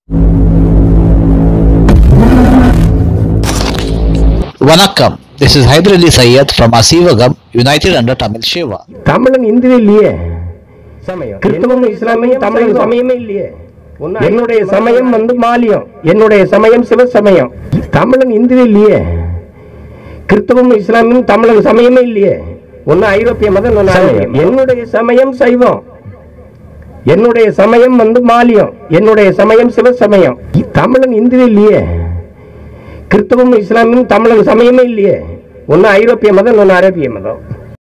Vanakkam. This is Hyder Ali Sayyed from Asivagam, United under Tamil Shiva. தமிழன் இந்துவே இல்லையே சமயம் கிறிஸ்தவம் இஸ்லாமியம் தமிழன் சமயமே இல்லையே என்னுடைய சமயம் வந்து மாலியம் என்னுடைய சமயம் சிவசமயம் தமிழன் இந்துவே இல்லையே கிறிஸ்தவம் இஸ்லாமியம் தமிழன் சமயமே இல்லையே ஒன்னு ஐரோப்பிய மதம் ஒன்னு சமயம் என்னுடைய சமயம் சைவம் என்னுடைய சமயம் வந்து மாலியம் என்னுடைய சமயம் சிவசமயம் தமிழன் இந்துவே இல்லையே கிறிஸ்தவம் இஸ்லாமியம் தமிழன் சமயமே இல்லையே ஒன்னு ஐரோப்பிய மதம் ஒன்னு அரேபிய மதம்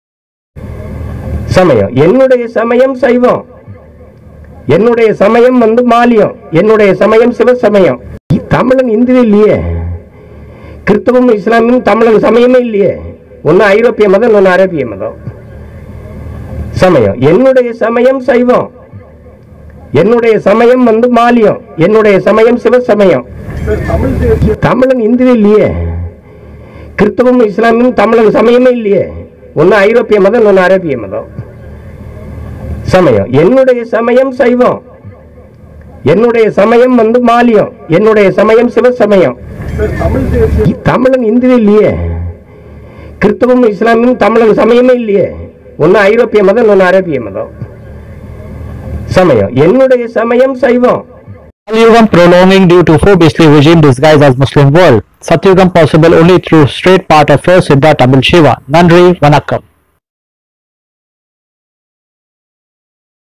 சமயம் என்னுடைய சமயம் சைவம் என்னுடைய சமயம் வந்து மாலியம் என்னுடைய சமயம் சிவசமயம் தமிழன் இந்துவே இல்லையே கிறிஸ்தவம் இஸ்லாமியம் தமிழன் சமயமே இல்லையே ஒன்னு ஐரோப்பிய மதம் ஒன்னு அரேபிய மதம் சமயம் என்னுடைய சமயம் சைவம் என்னுடைய சமயம் வந்து மாலியம் என்னுடைய சமயம் சிவசமயம் தமிழன் இந்துவே இல்லையே கிறிஸ்தவம் இஸ்லாமியம் தமிழன் சமயமே இல்லையே ஒன்னு ஐரோப்பிய மதம் ஒன்னு அரேபிய மதம் சமயம் என்னுடைய சமயம் சைவம் என்னுடைய சமயம் வந்து மாலியம் என்னுடைய சமயம் சிவசமயம் தமிழன் இந்துவே இல்லையே கிறிஸ்தவம் இஸ்லாமியம் தமிழன் சமயமே இல்லையே ஒன்னு ஐரோப்பிய மதம் ஒன்னு அரேபிய மதம் சமயம் என்னுடைய சமயம் சைவம் Kalyugam prolonging due to four beastly regime disguised as Muslim world. Satyugam possible only through straight path of first Siddha Tamil Shiva. Nandri Vanakkam.